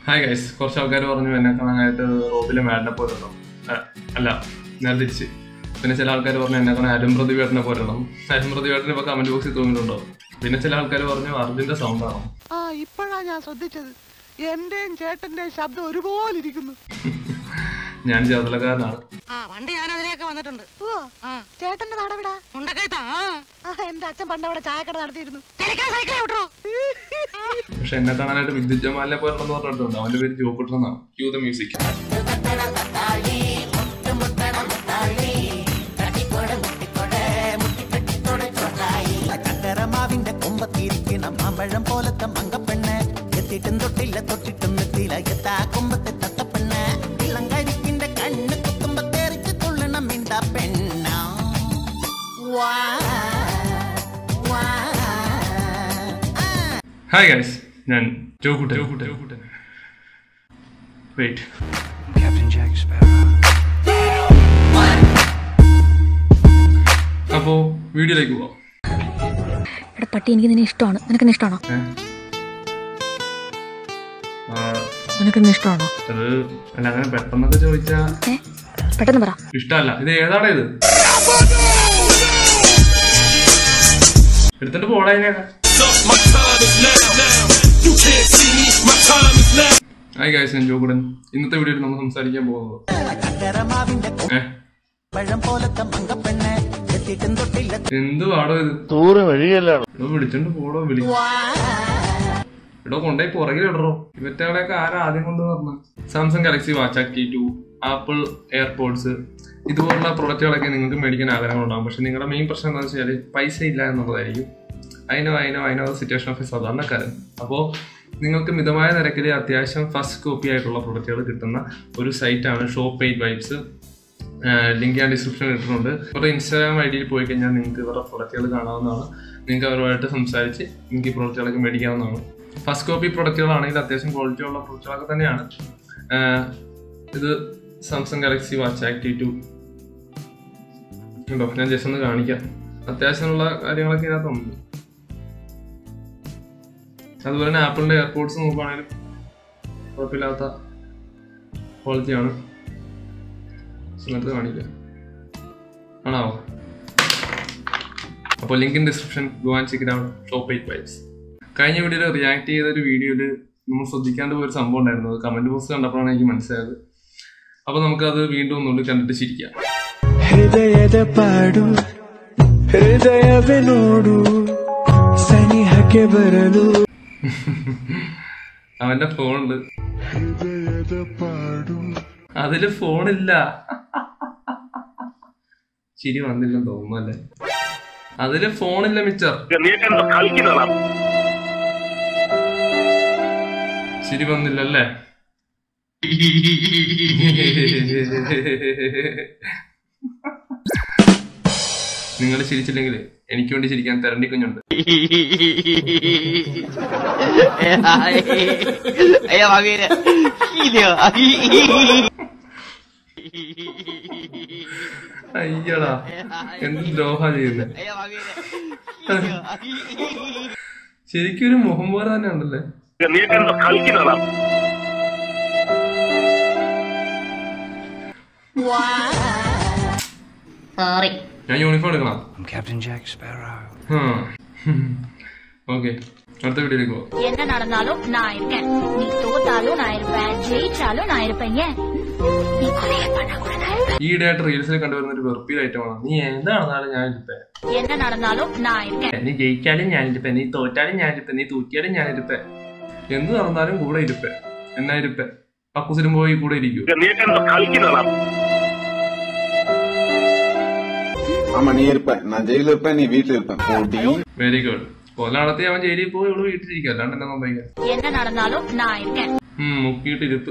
Hi guys കുറച്ച് ആൾക്കാർ പറഞ്ഞു എന്നെ കാണാനായിട്ട് റോബിലെ മാഡിനെ പോരണം അല്ല നേരെ തിരിച്ച് പിന്നെ ചില ആൾക്കാർ പറഞ്ഞു എന്നെ കാണാൻ അരും പ്രതിവേട്ടനെ പോരണം അരും പ്രതിവേട്ടനെ ഇപ്പൊ കമന്റ് ബോക്സിൽ തോന്നിയിട്ടുണ്ടോ പിന്നെ ചില ആൾക്കാർ പറഞ്ഞു അർജുന്റെ സൗണ്ട് ആണോ ആ ഇപ്പോഴാ ഞാൻ ശ്രദ്ധിച്ചത് എന്റെയും ചേട്ടന്റെയും ശബ്ദം ഒരുപോലെ ഇരിക്കുന്നു ഞാൻ ചേർത്തലക്കാരനാണ് ആ പണ്ട് ഞാൻ അതിലേക്ക് വന്നിട്ടുണ്ട് ഓ ചേട്ടന്റെ നാടവിടാ ഉണ്ടക്കേട്ടാ ആ എന്റെ അച്ഛൻ പണ്ട് അവിടെ ചായക്കട നടത്തിയിരുന്നു കളിക്കാൻ സൈക്കിൾ വിട്ടോ പക്ഷെ എന്നെ കാണാനായിട്ട് വിദ്യുത് ജമാലിനെ പോരണമെന്ന് പറഞ്ഞിട്ടുണ്ട് അവന്റെ പേര് ജോക്കുട്ടൻ എന്നാണ് ക്യൂ ദ മ്യൂസിക് ചക്കരമാവിന്റെ കൊമ്പത്തിരിക്കണം മാമ്പഴം പോലത്തെ മങ്കപ്പെണ്ണ് എത്തിയിട്ടും തൊട്ടില്ല തൊട്ടിട്ടും എത്തിയില്ല എത്താ കൊമ്പത്തെ തത്തപ്പെണ്ണ് ഇളം കരിക്കിന്റെ കണ്ണ് കുത്തുമ്പോ തെറിച്ച് തുള്ളണം മിണ്ട പെണ്ണ വാ വാ ഹായ് ഗൈസ് ഞാൻ Jokuttan Jokuttan Jokuttan wait Captain Jack Sparrow. അപ്പോ വീഡിയോയിലേക്ക് പോവാം എടാ പട്ടി എനിക്ക് നിന്നെ ഇഷ്ടമാണ് നിനക്ക് എന്നെ ഇഷ്ടമാണോ ഏ? ആ, നിനക്ക് എന്നെ ഇഷ്ടമാണോ അത് അല്ല അങ്ങനെ പെട്ടെന്നൊക്കെ ചോദിച്ചാ ഏ പെട്ടെന്ന് പറ ഇഷ്ടമല്ല ഇത് ഏതാണ് ഇത് എടുത്തിട്ട് പോടാ ഇതിനെയൊക്കെ ഹായ് ഗൈസ് ഞാൻ ജോകുടൻ ഇന്നത്തെ വീഡിയോയിൽ നമ്മൾ സംസാരിക്കാൻ പോകുന്നത് ചക്കരമാവിന്റെ ഏ കൊമ്പഴം പോലത്തെ മങ്കപ്പെണ്ണ് എത്തിയിട്ടും തൊട്ടില്ല എന്ത് പാടോ ഇത് തൂറ് വഴിയല്ലാണ് എടോ വിളിച്ചോണ്ട് പോടോ വിളി എടോ കൊണ്ടേ പുറകിൽ ഇടറോ ഇവറ്റകളെയൊക്കെ ആരാ ആദ്യം കൊണ്ട് പറഞ്ഞ Samsung Galaxy watch active two Apple AirPods ഇതുപോലുള്ള പ്രൊഡക്റ്റുകളൊക്കെ നിങ്ങൾക്ക് മേടിക്കാൻ ആഗ്രഹങ്ങളുണ്ടാകും പക്ഷെ നിങ്ങളുടെ മെയിൻ പ്രശ്നം എന്താണെന്ന് വെച്ചാൽ പൈസ ഇല്ല എന്നുള്ളതായിരിക്കും അതിനോ അതിനോ അതിനോ സിറ്റുവേഷൻ ഓഫ് സാധാരണക്കാരൻ അപ്പോൾ നിങ്ങൾക്ക് മിതമായ നിരക്കിൽ അത്യാവശ്യം ഫസ്റ്റ് കോപ്പി ആയിട്ടുള്ള പ്രൊഡക്റ്റുകൾ കിട്ടുന്ന ഒരു സൈറ്റാണ് ഷോപ്പ് എയ്റ്റ് വൈബ്സ് ലിങ്ക് ഞാൻ ഡിസ്ക്രിപ്ഷനിൽ ഇട്ടിട്ടുണ്ട് ഇവരുടെ ഇൻസ്റ്റാഗ്രാം ഐ ഡിയിൽ പോയി കഴിഞ്ഞാൽ നിങ്ങൾക്ക് ഇവരുടെ പ്രൊഡക്റ്റുകൾ കാണാവുന്നതാണ് നിങ്ങൾക്ക് അവരുമായിട്ട് സംസാരിച്ച് നിങ്ങൾക്ക് ഈ പ്രൊഡക്റ്റുകളൊക്കെ മേടിക്കാവുന്നതാണ് ഫസ്റ്റ് കോപ്പി പ്രൊഡക്റ്റുകളാണെങ്കിൽ അത്യാവശ്യം ക്വാളിറ്റി ഉള്ള പ്രൊഡക്റ്റുകളൊക്കെ തന്നെയാണ് ആഹ് ഇത് Samsung Galaxy watch active two ഉണ്ടോ ഞാൻ ജസ്റ്റ് ഒന്ന് കാണിക്കാം അത്യാവശ്യമുള്ള കാര്യങ്ങളൊക്കെ ഇതിനകത്തുണ്ട് അതുപോലെ തന്നെ ആപ്പിളിന്റെ എയർപോർട്സ് നോക്കുകയാണെങ്കിലും കുഴപ്പമില്ലാത്ത ക്വാളിറ്റിയാണ് എന്നിട്ട് കാണിക്കാം ആണാവോ അപ്പോൾ link in description go and check out shop eight vibes കഴിഞ്ഞ വീഡിയോയിൽ റിയാക്ട് ചെയ്ത ഒരു വീഡിയോയിൽ നമ്മൾ ശ്രദ്ധിക്കാണ്ട് പോയൊരു സംഭവം ഉണ്ടായിരുന്നു അത് കമന്റ് ബോക്സ് കണ്ടപ്പോഴാണ് എനിക്ക് മനസ്സിലായത് അപ്പോൾ നമുക്കത് വീണ്ടും ഒന്നുകൂടി കണ്ടിട്ട് ചിരിക്കാം ಹೃದಯದ ಪಾಡು ಹೃದಯವೇ ನೋಡು ಸನಿಹಕ್ಕೆ ಬರಲು അവന്റെ ഫോണുണ്ട് അതില് ഫോണില്ല ചിരി വന്നില്ലെന്ന് തോന്നുന്നു അല്ലേ അതില് ഫോണില്ല മിച്ചർ ചിരി വന്നില്ലല്ലേ നിങ്ങൾ ചിരിച്ചില്ലെങ്കിൽ എനിക്ക് വേണ്ടി ചിരിക്കാൻ തെരണ്ടി കുഞ്ഞുണ്ട് Ella va bien. അയ്യടാ എന്ത് ദ്രോഹ ചെയ്യുന്നത് Ella va bien. ശരിക്കും ഒരു മുഖം പോലെ തന്നെ ഉണ്ടല്ലേ സോറി ഞാൻ യൂണിഫോം എടുക്കണം I'm Captain Jack Sparrow. Okay அடுத்த வீடியோக்கு போ என்ன நடந்தாலும் நான் இருக்கேன் நீ தோத்தாலும் நான் இருப்பேன் ஜெயிச்சாலும் நான் இருப்பேன் ஏன் நீ கொலையை பண்ணா கூட நான் இருப்பேன் ഈയിടെയായിട്ട് റീൽസിൽ കണ്ടുവരുന്ന ഒരു വെറുപ്പിയ ഐറ്റമാണ് നീ എന്താണെന്നാലും ഞാൻ ഇരുപ്പേ என்ன நடந்தாலும் நான் இருக்கேன் നീ ജയിച്ചാലും ഞാൻ ഇരുപ്പേ നീ തോറ്റാലും ഞാൻ ഇരുപ്പേ നീ തൂറ്റിയാലും ഞാൻ ഇരുപ്പേ എന്ത് നടന്നാലും കൂടെ ഇരുപ്പേ എന്നാ ഇരുപ്പേ കക്കൂസിലും പോയി കൂടെ ഇരിക്കൂ ஆமா நீ இருப்ப நான் ஜெயில இருப்பேன் நீ வீட்டுல இருப்பேன் போட்டி വെരി ഗുഡ് കൊല നടത്തി അവൻ ജയിലിൽ പോയി ഇവിടെ വീട്ടിലിരിക്കുക അല്ലാണ്ട് എന്നാ സംഭവിക്കാം என்ன நடந்தாலும் நான் இருக்கேன் ഉം, മുക്കിയിട്ട് ഇരുപ്പ്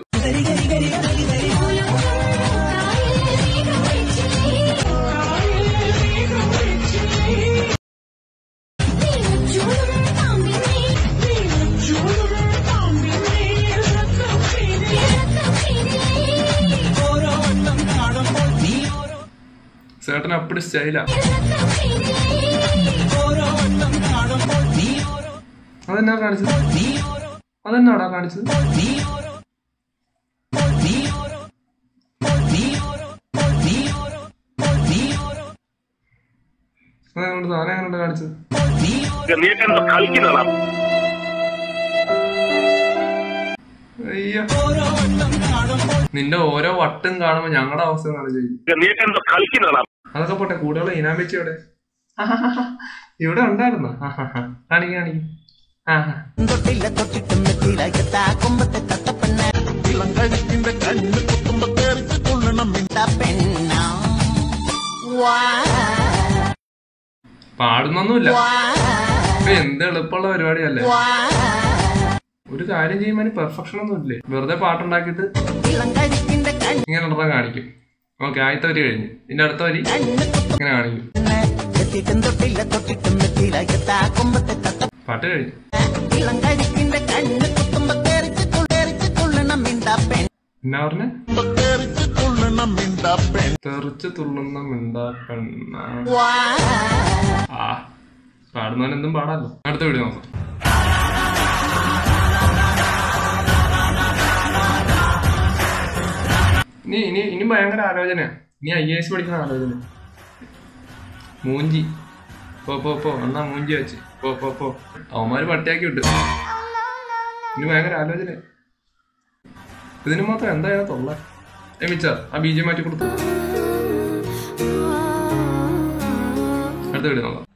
ചേട്ടൻ അപ്പടി സ്റ്റൈലാ അതെന്നാ കാണിച്ചത് അതെന്നാടാ കാണിച്ചത് അതുകൊണ്ട് താനെ അങ്ങനെ കാണിച്ചത് അയ്യോ നിന്റെ ഓരോ വട്ടും കാണുമ്പോ ഞങ്ങളുടെ അവസ്ഥ എന്നാണ് ചോദിക്കും അതൊക്കെ പോട്ടെ കൂടുതൽ ഇനാൻ വെച്ച് ഇവിടെ ഇവിടെ ഉണ്ടായിരുന്നോ കാണിക്കും കാണിക്കും ആ ആ. തൊട്ടില്ല തൊട്ടിട്ടും നെത്തിയില എത്താ കൊമ്പത്തെ തത്തപ്പെണ്ണെ ഇളം കഴുത്തിന്റെ കണ്ണ് കുത്തുമ്പോ തെറിച്ച് കൊള്ളണം മിണ്ട പെണ്ണ പാടുന്നൊന്നുമില്ല ഇപ്പൊ എന്ത് എളുപ്പമുള്ള പരിപാടിയല്ലേ ഒരു കാര്യം ചെയ്യുമ്പോൾ പെർഫെക്ഷൻ ഒന്നും ഇല്ലേ വെറുതെ പാട്ടുണ്ടാക്കിയിട്ട് ഇളം കഴുത്തിന്റെ ഇങ്ങനെ ഉണ്ടെന്ന് കാണിക്കും ഓക്കെ ആദ്യത്തെ വരി കഴിഞ്ഞു ഇതിന്റെ അടുത്ത വരി കണ്ണ് ഇങ്ങനെ കാണിക്കും കുത്തുന്നെ എത്തിയിട്ടും തൊട്ടില്ല തൊട്ടിട്ടും നെത്തിയില എത്താ കൊമ്പത്തെ തത്ത പാട്ട് കഴിഞ്ഞു ഇളം കഴുത്തിന്റെ കണ്ണ് കുത്തുമ്പോ തെറിച്ച് തെറിച്ച് കൊള്ളണം മിണ്ട പെണ്ണ എന്നാ പറഞ്ഞേ തെറിച്ച് കൊള്ളണം മിണ്ട പെണ്ണ തെറിച്ച് തുള്ളുന്ന മിണ്ടാ പെണ്ണ ആ പാടുന്നവൻ എന്തും പാടാലോ അടുത്ത വീഡിയോ നോക്കാം ഇനി ഇനി ഇനി ഭയങ്കര ആലോചനയാ ഇനി ഐ എസ് പഠിക്കുന്ന ആലോചന മൂഞ്ചി പോ പോ പോ എന്നാ മൂഞ്ചി വെച്ച് പോ പോ പോ അവന്മാര് പട്ടിയാക്കി വിട്ടു ഇനി ഭയങ്കര ആലോചന ഇതിന് മാത്രം എന്താ തൊള്ള ഏ മിച്ച ആ ബീജം മാറ്റി കൊടുത്തു അടുത്ത വീഡിയോ നോക്കാം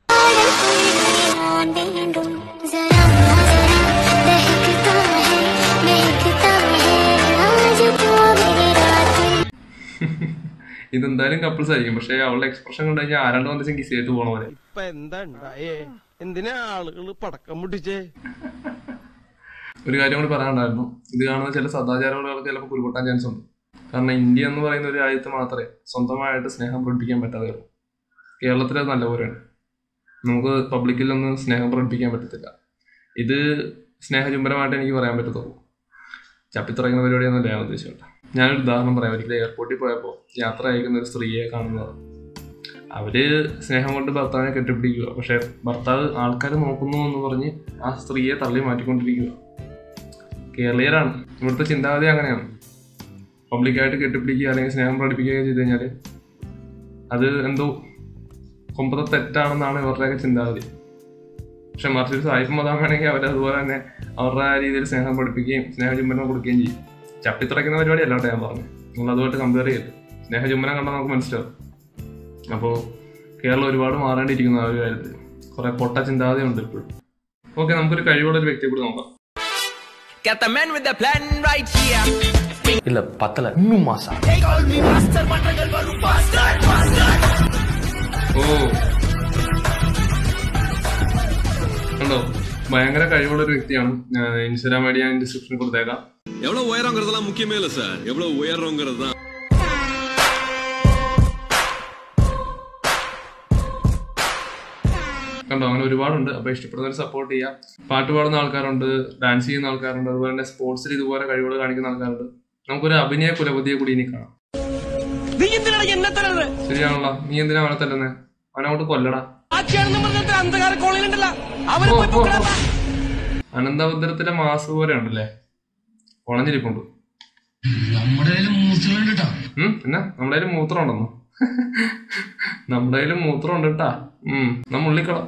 ഇതെന്തായാലും കപ്പിൾസ് ആയിരിക്കും പക്ഷെ അവളുടെ എക്സ്പ്രഷൻ കണ്ടു കഴിഞ്ഞാൽ ആരാണ്ട് വന്നിച്ച് കിസ് ചെയ്തിട്ട് പോണ പോലെ ഇപ്പൊ എന്താ ഉണ്ടായേ എന്തിനാ ആളുകൾ പടക്കം പൊട്ടിച്ചേ ഒരു കാര്യം കൂടി പറയാനുണ്ടായിരുന്നു ഇത് കാണുന്ന ചില സദാചാരങ്ങൾക്ക് ചിലപ്പോൾ കുരുപൊട്ടാൻ ചാൻസ് ഉണ്ട് കാരണം ഇന്ത്യ എന്ന് പറയുന്ന ഒരു രാജ്യത്ത് മാത്രമേ സ്വന്തമായിട്ട് സ്നേഹം പ്രകടിപ്പിക്കാൻ പറ്റാതെ ഉള്ളൂ കേരളത്തിൽ അത് നല്ലപോലെയാണ് നമുക്ക് പബ്ലിക്കിലൊന്നും സ്നേഹം പ്രകടിപ്പിക്കാൻ പറ്റത്തില്ല ഇത് സ്നേഹചുംബനമായിട്ട് എനിക്ക് പറയാൻ പറ്റത്തുള്ളൂ ചപ്പിത്തുറയ്ക്കുന്ന പരിപാടിയൊന്നുമല്ല ഞാൻ ഉദ്ദേശിച്ചത് ഞാനൊരു ഉദാഹരണം പറയാം ഒരിക്കലും എയർപോർട്ടിൽ പോയപ്പോൾ യാത്ര അയക്കുന്ന ഒരു സ്ത്രീയെ കാണുന്നത് അവര് സ്നേഹം കൊണ്ട് ഭർത്താവിനെ കെട്ടിപ്പിടിക്കുക പക്ഷെ ഭർത്താവ് ആൾക്കാർ നോക്കുന്നു എന്ന് പറഞ്ഞ് ആ സ്ത്രീയെ തള്ളി മാറ്റിക്കൊണ്ടിരിക്കുക കേരളീയരാണ് ഇവിടുത്തെ ചിന്താഗതി അങ്ങനെയാണ് പബ്ലിക്കായിട്ട് കെട്ടിപ്പിടിക്കുക അല്ലെങ്കിൽ സ്നേഹം പ്രകടിപ്പിക്കുകയോ ചെയ്ത് കഴിഞ്ഞാൽ അത് എന്തോ കൊമ്പത്തെ തെറ്റാണെന്നാണ് ഇവരുടെയൊക്കെ ചിന്താഗതി പക്ഷെ മറിച്ചൊരു സായിപ്പ് മതം വേണമെങ്കിൽ അവർ അതുപോലെ തന്നെ അവരുടെ ആ രീതിയിൽ സ്നേഹം പഠിപ്പിക്കുകയും സ്നേഹചുംബനം കൊടുക്കുകയും ചെയ്യും ചപ്പിത്തുറയ്ക്കുന്ന പരിപാടി അല്ലാട്ടെ ഞാൻ പറഞ്ഞു നിങ്ങൾ അതുമായിട്ട് കമ്പയർ ചെയ്യരുത് സ്നേഹചുംബനം കണ്ടാൽ നമുക്ക് മനസ്സിലാവും അപ്പോൾ കേരളം ഒരുപാട് മാറേണ്ടിയിരിക്കുന്നു ആ ഒരു കാര്യത്തിൽ കുറെ പൊട്ട ചിന്താഗതി ഉണ്ട് ഇപ്പോഴും ഓക്കെ നമുക്കൊരു കഴിവുള്ള ഒരു വ്യക്തിയെ കൂടി നോക്കാം Got the man with the plan right here. இல்ல பத்தல இன்னும் மாசா ഓ കണ്ടോ ഭയങ്കര കഴിവുള്ള ഒരു വ്യക്തിയാണ് ഇൻസ്റ്റാഗ്രാം ഐഡി ഞാൻ ഡിസ്ക്രിപ്ഷനിൽ കൊടുത്തേക്കാം எவ்வளவு உயரங்கிறதெல்லாம் முக்கியமே இல்ல சார் எவ்வளவு உயர்றோங்கிறது தான் കണ്ടോ അങ്ങനെ ഒരുപാടുണ്ട് അപ്പൊ ഇഷ്ടപ്പെടുന്നവർ സപ്പോർട്ട് ചെയ്യാം പാട്ട് പാടുന്ന ആൾക്കാരുണ്ട് ഡാൻസ് ചെയ്യുന്ന ആൾക്കാരുണ്ട് അതുപോലെ തന്നെ സ്പോർട്സിൽ ഇതുപോലെ കഴിവുകൾ കാണിക്കുന്ന ആൾക്കാരുണ്ട് നമുക്കൊരു അഭിനയ കുലപതിയെ കൂടി ഇനി കാണാം നീ എന്തിനാണ് എന്നെ തരുന്നത് ശരിയാണല്ലോ നീ എന്തിനാ അവനെ തല്ലുന്നേ അവനങ്ങോട്ട് കൊല്ലടാ ആക്കിയാണെന്ന് പറഞ്ഞിട്ട് അന്ധകാര കോളനിലുണ്ടല്ലോ അവര് ഓ, പോയി ഓ, പൊക്കിടാൻ ഓ. വാ. അനന്തഭദ്രത്തിലെ മാസ് പോലെ ഉണ്ടല്ലേ ഉണഞ്ഞിരിപ്പുണ്ട് ഉം എന്നാ നമ്മുടെ കയ്യിൽ മൂത്രം ഉണ്ടെന്നോ നമ്മുടെ കയ്യിൽ മൂത്രം ഉണ്ട് കേട്ടാ ഉം നമ്മ ഉള്ളിക്കളം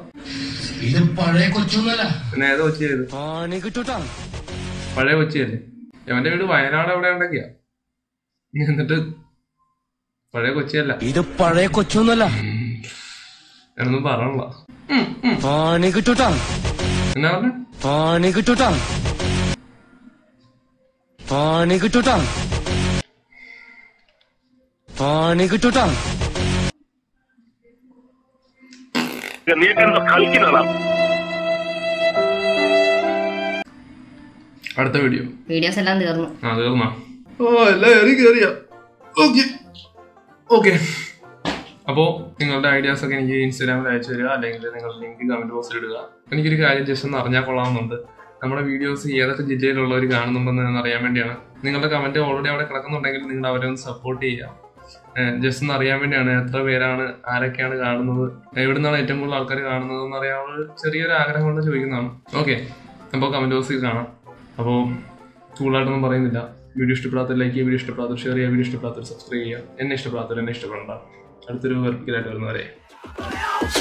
പിന്നെ ഏതോ കൊച്ചി ചെയ്ത് പണി കിട്ടൂട്ടാ പഴയ കൊച്ചിയല്ലേ അവന്റെ വീട് വയനാട് എവിടെ ഉണ്ടെങ്കിയാ എന്നിട്ട് പഴയ കൊച്ചിയല്ല ഇത് പഴയ കൊച്ചൊന്നുമല്ല എന്നൊന്നും പറയണല്ല പണി കിട്ടൂട്ടാ എന്നാ പറഞ്ഞ പണി കിട്ടൂട്ടാ പണി കിട്ടൂട്ടാ പണി കിട്ടൂട്ടാ അടുത്ത വീഡിയോ വീഡിയോസ് എല്ലാം തീർന്നു ആ തീർന്നാ ഓ എല്ലാം ഏറി കേറിയ ഓക്കെ ഓക്കെ അപ്പോൾ നിങ്ങളുടെ ഐഡിയാസ് ഒക്കെ എനിക്ക് ഇൻസ്റ്റാഗ്രാമിൽ അയച്ചു തരിക അല്ലെങ്കിൽ നിങ്ങൾ ലിങ്ക് കമന്റ് ബോക്സിൽ ഇടുക എനിക്കൊരു കാര്യം ജസ്റ്റ് ഒന്ന് അറിഞ്ഞാൽ കൊള്ളാമെന്നുണ്ട് നമ്മുടെ വീഡിയോസ് ഏതൊക്കെ ജില്ലയിലുള്ളവർ കാണുന്നുണ്ടെന്ന് എന്ന് അറിയാൻ വേണ്ടിയാണ് നിങ്ങളുടെ കമന്റ് ഓൾറെഡി അവിടെ കിടക്കുന്നുണ്ടെങ്കിൽ നിങ്ങൾ അവരെ ഒന്ന് സപ്പോർട്ട് ചെയ്യുക ജസ്റ്റ് ഒന്ന് അറിയാൻ വേണ്ടിയാണ് എത്ര പേരാണ് ആരൊക്കെയാണ് കാണുന്നത് എവിടെ നിന്നാണ് ഏറ്റവും കൂടുതൽ ആൾക്കാർ കാണുന്നത് എന്ന് അറിയാനുള്ള ഒരു ചെറിയൊരു ആഗ്രഹം കൊണ്ട് ചോദിക്കുന്നതാണ് ഓക്കെ അപ്പോൾ കമന്റ് ബോക്സിൽ കാണാം അപ്പോൾ കൂടുതലായിട്ടൊന്നും പറയുന്നില്ല വീഡിയോ ഇഷ്ടപ്പെടാത്ത ലൈക്ക് ചെയ്യുക വീഡിയോ ഇഷ്ടപ്പെടാത്ത ഷെയർ ചെയ്യുക വീഡിയോ ഇഷ്ടപ്പെടാത്തവർ സബ്സ്ക്രൈബ് ചെയ്യുക എന്നെ ഇഷ്ടപ്പെടാത്തവർ എന്നെ ഇഷ്ടപ്പെടണ്ട അടുത്തൊരു വെറുപ്പിക്കലായിട്ട് വരുന്നവരെ